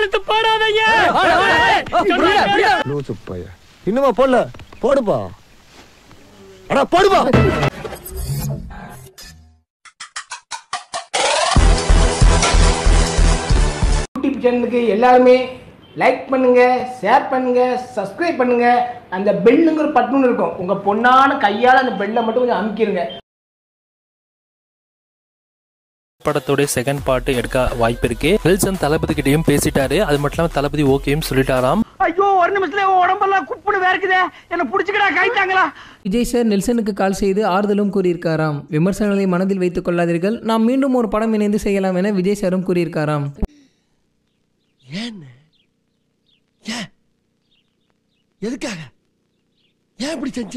கையெழுத்து போடாதீங்க லூசு பைய இன்னுமா போடல போடுப்பா அடா போடுப்பா யூடியூப் சேனலுக்கு எல்லாருமே லைக் பண்ணுங்க ஷேர் பண்ணுங்க சப்ஸ்கிரைப் பண்ணுங்க அந்த பெல்லுங்கிற பட்டன் இருக்கும் உங்க பொண்ணான கையால அந்த பெல்லை மட்டும் கொஞ்சம் அமுக்கிருங்க படத்தோட செகண்ட் பார்ட் எடுக்க வாய்ப்பு இருக்கு வில்சன் தளபதி கிட்டயும் பேசிட்டாரு அது மட்டும் இல்லாம தளபதி ஓகேயும் சொல்லிட்டாராம் ஐயோ ஒரு நிமிஷத்துல உன் உடம்பெல்லாம் குப்புன்னு வேர்க்குதே என்ன புடிச்சுக்கடா கைத்தாங்களா விஜய் சார் நெல்சனுக்கு கால் செய்து ஆறுதலும் கூறியிருக்காராம் விமர்சனங்களை மனதில் வைத்துக் கொள்ளாதீர்கள் நாம் மீண்டும் ஒரு படம் இணைந்து செய்யலாம் என விஜய் சாரும் கூறியிருக்காராம் ஏன் ஏன் எதுக்காக ஏன் இப்படி செஞ்ச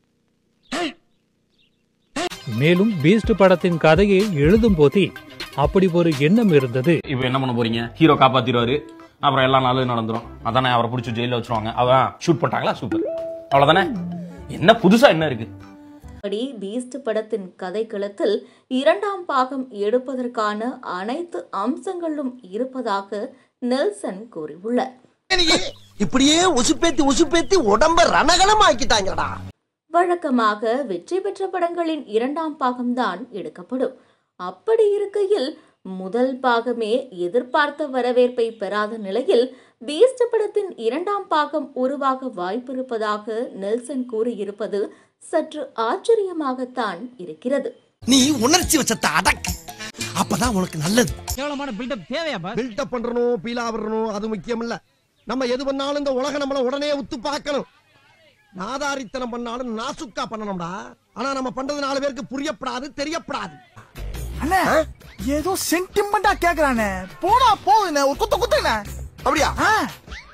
மேலும் பீஸ்ட் படத்தின் கதையை எழுதும் போதே அப்படி ஒரு எண்ணம் இருந்தது இப்போ என்ன பண்ண போறீங்க ஹீரோ காப்பாத்திடுவாரு அப்புறம் எல்லாம் நல்லது நடந்துரும் அதானே அவரை பிடிச்சி ஜெயில வச்சிருவாங்க அதான் ஷூட் பண்ணிட்டாங்களா சூப்பர் அவ்வளவுதானே என்ன புதுசா என்ன இருக்கு படி பீஸ்ட் படத்தின் கதைக்களத்தில் இரண்டாம் பாகம் எடுப்பதற்கான அனைத்து அம்சங்களும் இருப்பதாக நெல்சன் கூறியுள்ளார் இப்படியே உசுப்பேத்தி உசுப்பேத்தி உடம்ப ரணகலம் ஆக்கிட்டாங்கடா வழக்கமாக வெற்றி பெற்ற படங்களின் இரண்டாம் பாகம்தான் எடுக்கப்படும் அப்படி இருக்கையில் முதல் பாகமே எதிர்பார்த்த வரவேற்பை பெறாத நிலையில் பீஸ்ட் படத்தின் இரண்டாம் பாகம் உருவாக வாய்ப்பிருப்பதாக நெல்சன் கூறியிருப்பது சற்று ஆச்சரியமாகத்தான் இருக்கிறது நீ உணர்ச்சி வச்சத்த அடக்கு அப்பதான் உனக்கு நல்லது கேவலமான பில்டப் தேவையா பாஸ் பில்டப் பண்றணும் பீலா வரணும் அது முக்கியம் இல்ல நம்ம எது பண்ணாலும் இந்த உலக நம்மள உடனே உத்து பார்க்கணும் நாதாரித்தனம் பண்ணாலும் நாசுக்கா பண்ணணும்டா ஆனா நம்ம பண்றது நாலு பேருக்கு புரியப்படாது தெரியப்படாது அண்ணே ஏதோ சென்டிமெண்டா கேக்குறானே போடா போகுதுண்ணே ஒரு குத்து குத்துண்ணே அப்படியா ஆ